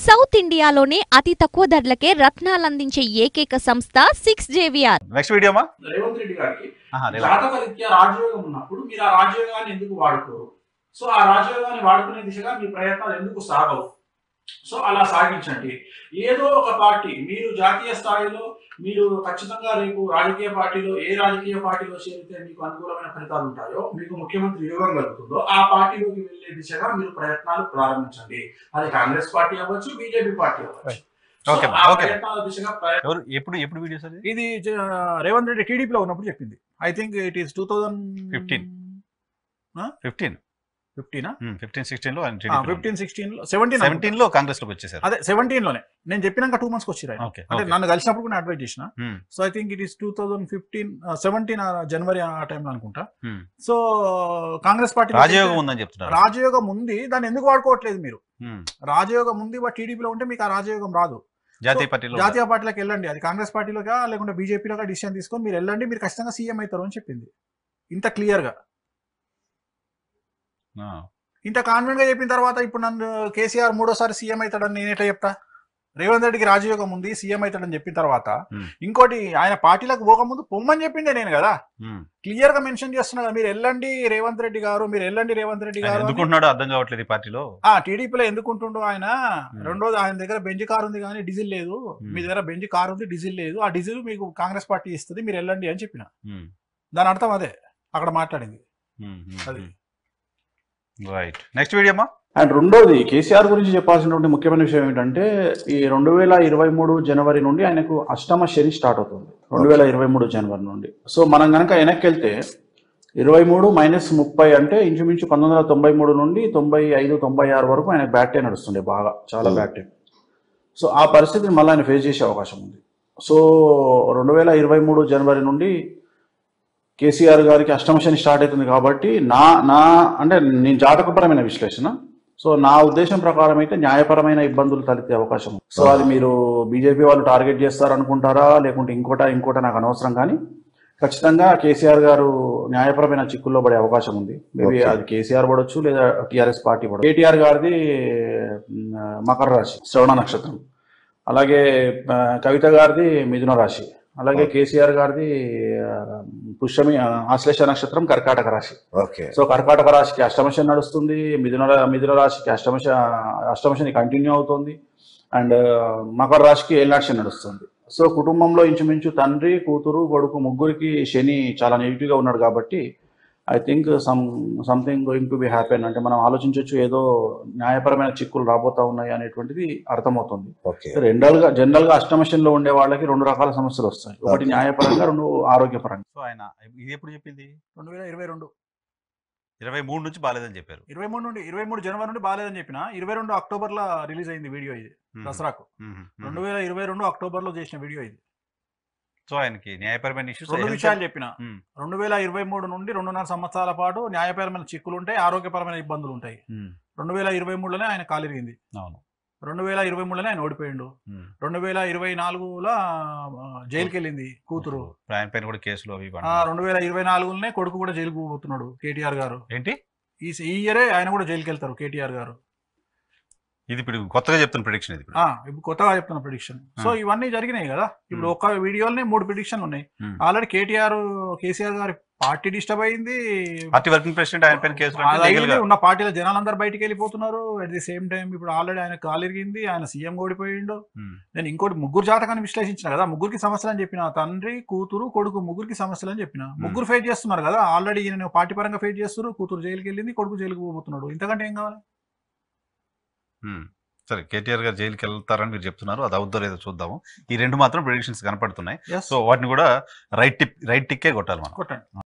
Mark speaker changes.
Speaker 1: South ఇండియాలోనే అతి తక్కువ ధరలకే రత్నాలందించే ఏకైక సంస్థ సిక్స్ జేవిఆర్
Speaker 2: నెక్స్ట్ వీడియోమా
Speaker 3: రేవంత్ రెడ్డి గారికి
Speaker 2: ఆహా, రేవంత్.
Speaker 3: జాతక రీత్యా రాజయోగం ఉన్నప్పుడు మీరు ఆ రాజయోగాన్ని ఎందుకు వాడుకోరు సో ఆ రాజయోగాన్ని వాడుకునే దిశగా మీ ప్రయత్నాలు ఎందుకు సాగవు సో అలా సాగించండి ఏదో ఒక పార్టీ మీరు జాతీయ స్థాయిలో మీరు ఖచ్చితంగా రేపు రాజకీయ పార్టీలో ఏ రాజకీయ పార్టీలో చేరితే మీకు అనుకూలమైన ఫలితాలు ఉంటాయో మీకు ముఖ్యమంత్రి యోగం కలుగుతుందో ఆ పార్టీలోకి వెళ్లే దిశగా మీరు ప్రయత్నాలు ప్రారంభించండి అది కాంగ్రెస్ పార్టీ అవ్వచ్చు బీజేపీ పార్టీ అవ్వచ్చు సో
Speaker 2: Okay,
Speaker 3: ఆ
Speaker 2: okay.
Speaker 3: ప్రయత్నాల దిశగా ప్రయత్నం
Speaker 2: ఎవరు ఎప్పుడు ఎప్పుడు వీడియోస్ అది
Speaker 4: ఇది జ- రేవంత్ రెడ్డి టీడీపీలో ఉన్నప్పుడు చెప్పింది I think it is two thousand
Speaker 2: 15. Fifteen
Speaker 4: ఫిఫ్టీనా
Speaker 2: ఫిఫ్టీన్ సిక్స్టీన్ లో
Speaker 4: ఫిఫ్టీన్ సిక్స్టీన్ లో సెవెంటీన్
Speaker 2: సెవెంటీన్ లో కాంగ్రెస్ లోకి వచ్చేసారు
Speaker 4: అదే సెవెంటీన్ లోనే నేను చెప్పినాక టూ మంత్స్ వచ్చి
Speaker 2: ఓకే
Speaker 4: అంటే నన్ను కలిసినప్పుడు కూడా అడ్వైజ్ చేసిన
Speaker 2: Hmm.
Speaker 4: So I think it is two thousand fifteen seventeen జనవరి ఆ టైంలో అనుకుంటా
Speaker 2: Hmm.
Speaker 4: సో కాంగ్రెస్ పార్టీ
Speaker 2: రాజయోగం ఉందని చెప్తున్నారు
Speaker 4: రాజయోగం ఉంది దాన్ని ఎందుకు వాడుకోవట్లేదు మీరు
Speaker 2: ఉమ్.
Speaker 4: రాజయోగం ఉంది బట్ టీడీపీలో ఉంటే మీకు ఆ రాజయోగం రాదు
Speaker 2: జాతీయ పార్టీలో
Speaker 4: జాతీయ పార్టీలోకి వెళ్ళండి అది కాంగ్రెస్ పార్టీలోగా లేకుంటే బీజేపీలోగా డిసిషన్ తీసుకొని మీరు వెళ్ళండి మీరు ఖచ్చితంగా సీఎం అవుతారు అని చెప్పింది ఇంత క్లియర్ గా
Speaker 2: ఆ.
Speaker 4: ఇంత కాన్ఫిడెంట్ గా చెప్పిన తర్వాత ఇప్పుడు నన్ను కేసీఆర్ మూడోసారి సీఎం అవుతాడని నేను ఎట్లా చెప్తా రేవంత్ రెడ్డికి రాజయోగం ఉంది సీఎం అవుతాడని చెప్పిన తర్వాత
Speaker 2: Hmm.
Speaker 4: ఇంకోటి ఆయన పార్టీలకు పోకముందు పొమ్మని చెప్పిండే నేను కదా
Speaker 2: ఉమ్.
Speaker 4: క్లియర్ గా మెన్షన్ చేస్తున్నా కదా మీరు వెళ్ళండి రేవంత్ రెడ్డి గారు మీరు వెళ్ళండి రేవంత్ రెడ్డి
Speaker 2: ఆయన
Speaker 4: గారు అని.
Speaker 2: ఎందుకుంటున్నాడో అర్థం కావట్లేదు ఈ పార్టీలో
Speaker 4: ఆ టీడీపీలో ఎందుకుంటుండో ఆయన
Speaker 2: Hmm.
Speaker 4: రెండోది ఆయన దగ్గర బెంజ్ కార్ ఉంది కానీ డీజిల్ లేదు మీ దగ్గర బెంజ్ కార్ ఉంది డీజిల్ లేదు ఆ డీజిల్ మీకు కాంగ్రెస్ పార్టీ ఇస్తుంది మీరు వెళ్ళండి అని చెప్పిన
Speaker 2: ఉమ్.
Speaker 4: దాని అర్థం అదే అక్కడ మాట్లాడింది
Speaker 2: ఉమ్.
Speaker 4: అది.
Speaker 2: రైట్ నెక్స్ట్ వీడియోమా
Speaker 5: అండ్ రెండోది కేసీఆర్ గురించి చెప్పాల్సినటువంటి ముఖ్యమైన విషయం ఏంటంటే ఈ రెండు వేల ఇరవై మూడు జనవరి నుండి ఆయనకు అష్టమ శని స్టార్ట్ అవుతుంది రెండు వేల ఇరవై మూడు జనవరి నుండి సో మనం కనుక వెనక్కి వెళ్తే ఇరవై మూడు మైనస్ ముప్పై అంటే ఇంచుమించు పంతొమ్మిది వందల తొంభై మూడు నుండి తొంభై ఐదు తొంభై ఆరు వరకు ఆయన బ్యాక్ టైం నడుస్తుండే బాగా చాలా బ్యాక్ టైం సో ఆ పరిస్థితిని మళ్ళీ ఆయన ఫేస్ చేసే అవకాశం ఉంది సో రెండు వేల ఇరవై మూడు జనవరి నుండి కేసీఆర్ గారికి అష్టమ శని స్టార్ట్ అవుతుంది కాబట్టి నా నా అంటే నేను జాతకపరమైన విశ్లేషణ సో నా ఉద్దేశం ప్రకారం అయితే న్యాయపరమైన ఇబ్బందులు తలెత్తే అవకాశం ఉంది సో అది మీరు బీజేపీ వాళ్ళు టార్గెట్ చేస్తారనుకుంటారా లేకుంటే ఇంకోట ఇంకోట నాకు అనవసరం కానీ ఖచ్చితంగా కేసీఆర్ గారు న్యాయపరమైన చిక్కుల్లో పడే అవకాశం ఉంది మేబీ
Speaker 6: Okay.
Speaker 5: అది కేసీఆర్ పడవచ్చు లేదా టీఆర్ఎస్ పార్టీ పడవచ్చు కేటీఆర్ గారిది మ్, మకర రాశి శ్రవణ నక్షత్రం అలాగే ఆ, కవిత గారిది మిథున రాశి అలాగే కేసీఆర్ గారిది ఆ, పుష్యమి ఆ, ఆశ్లేష నక్షత్రం కర్కాటక రాశి
Speaker 6: ఓకే
Speaker 5: సో కర్కాటక రాశికి అష్టమశని నడుస్తుంది మిథున రా- మిథున రాశికి అష్టమశ అష్టమశని కంటిన్యూ అవుతుంది అండ్ మకర రాశికి ఏళ్ళనాటి నడుస్తుంది సో కుటుంబంలో ఇంచుమించు తండ్రి కూతురు కొడుకు ముగ్గురికి శని చాలా నెగిటివ్ గా ఉన్నాడు కాబట్టి I think some something going to be happen అంటే మనం ఆలోచించవచ్చు ఏదో న్యాయపరమైన చిక్కులు రాబోతా ఉన్నాయి అనేటువంటిది అర్థమవుతుంది
Speaker 6: ఓకే
Speaker 5: రెండల్ గా జనరల్ గా అష్టమశనిలో ఉండే వాళ్ళకి రెండు రకాల సమస్యలు వస్తాయి ఒకటి
Speaker 6: Okay.
Speaker 5: న్యాయపరంగా రెండు ఆరోగ్యపరంగా
Speaker 2: సో ఆయన ఇది ఎప్పుడు చెప్పింది
Speaker 4: రెండు వేల ఇరవై రెండు
Speaker 2: ఇరవై మూడు నుంచి బాగాలేదని చెప్పారు
Speaker 4: ఇరవై మూడు నుండి ఇరవై మూడు జనవరి నుండి బాగాలేదని చెప్పిన ఇరవై రెండు అక్టోబర్ లో రిలీజ్ అయింది వీడియో ఇది
Speaker 2: ఉమ్.
Speaker 4: దసరాకు
Speaker 2: ఉమ్. ఉమ్.
Speaker 4: రెండు వేల ఇరవై రెండు అక్టోబర్ లో చేసిన వీడియో ఇది
Speaker 2: సో ఆయనకి న్యాయపరమైన ఇష్యూస్
Speaker 4: రెండు విషయాలు చెప్పిన
Speaker 2: ఉమ్.
Speaker 4: రెండు వేల ఇరవై మూడు నుండి రెండున్నర సంవత్సరాల పాటు న్యాయపరమైన చిక్కులు ఉంటాయి ఆరోగ్యపరమైన ఇబ్బందులు ఉంటాయి రెండు వేల ఇరవై మూడులోనే ఆయన కాలిరిగింది
Speaker 2: అవును
Speaker 4: రెండు వేల ఇరవై మూడులోనే ఆయన ఓడిపోయిండు
Speaker 2: ఉమ్.
Speaker 4: రెండు వేల ఇరవై నాలుగులో ఆ, జైలుకి వెళ్ళింది కూతురు
Speaker 2: ఆయన పైన కూడా కేసులు అవి ఇవి
Speaker 4: ఆ,
Speaker 2: అంటున్నారు.
Speaker 4: రెండు వేల ఇరవై నాలుగులోనే కొడుకు కూడా జైలుకు పోతున్నాడు కేటీఆర్ గారు
Speaker 2: ఏంటి
Speaker 4: ఈ ఈ ఇయరే ఆయన కూడా జైలుకి వెళ్తారు కేటీఆర్ గారు
Speaker 2: ఇది ఇప్పుడు కొత్తగా చెప్తున్న ప్రిడిక్షన్ ఇది ఇప్పుడు.
Speaker 4: ఆ, ఇప్పుడు కొత్తగా చెప్తున్న ప్రిడిక్షన్ సో
Speaker 2: ఆ.
Speaker 4: ఇవన్నీ జరిగినాయి కదా ఇప్పుడు
Speaker 2: ఉమ్.
Speaker 4: ఒక వీడియోలోనే మూడు ప్రిడిక్షన్లు ఉన్నాయి
Speaker 2: ఉమ్.
Speaker 4: ఆల్రెడీ కేటీఆర్ కేసీఆర్ గారి పార్టీ డిస్టర్బ్ అయింది
Speaker 2: పార్టీ వర్కింగ్ ప్రెసిడెంట్ ఆయన పైన కేసులు అంటే
Speaker 4: అది
Speaker 2: legal గా
Speaker 4: అయింది, ఉన్న పార్టీల జనాలందరూ బయటికి వెళ్ళిపోతున్నారు అట్ ది సేమ్ టైం ఇప్పుడు ఆల్రెడీ ఆయన కాలిరిగింది ఆయన సీఎం ఓడిపోయిండు
Speaker 2: ఉమ్.
Speaker 4: నేను ఇంకోటి ముగ్గురు జాతకాన్ని విశ్లేషించిన కదా ముగ్గురికి సమస్యలు అని చెప్పిన తండ్రి కూతురు కొడుకు ముగ్గురికి సమస్యలు అని చెప్పిన ముగ్గురు ఫేస్ చేస్తున్నారు కదా ఆల్రెడీ ఈయన పార్టీ పరంగా ఫేస్ చేస్తారు కూతురు జైలుకి వెళ్ళింది కొడుకు జైలుకి పోతున్నాడు ఇంతకంటే ఏం కావాలి
Speaker 2: ఉమ్. సరే కేటీఆర్ గారు జైలుకి వెళ్తారని మీరు చెప్తున్నారు అది అవుద్దో లేదో చూద్దాము ఈ రెండు మాత్రం ప్రిడిక్షన్స్ కనపడుతున్నాయి
Speaker 4: Yes.
Speaker 2: సో వాటిని కూడా రైట్ టిప్ రైట్ టిక్కే కొట్టాలి మనం
Speaker 4: కొట్టండి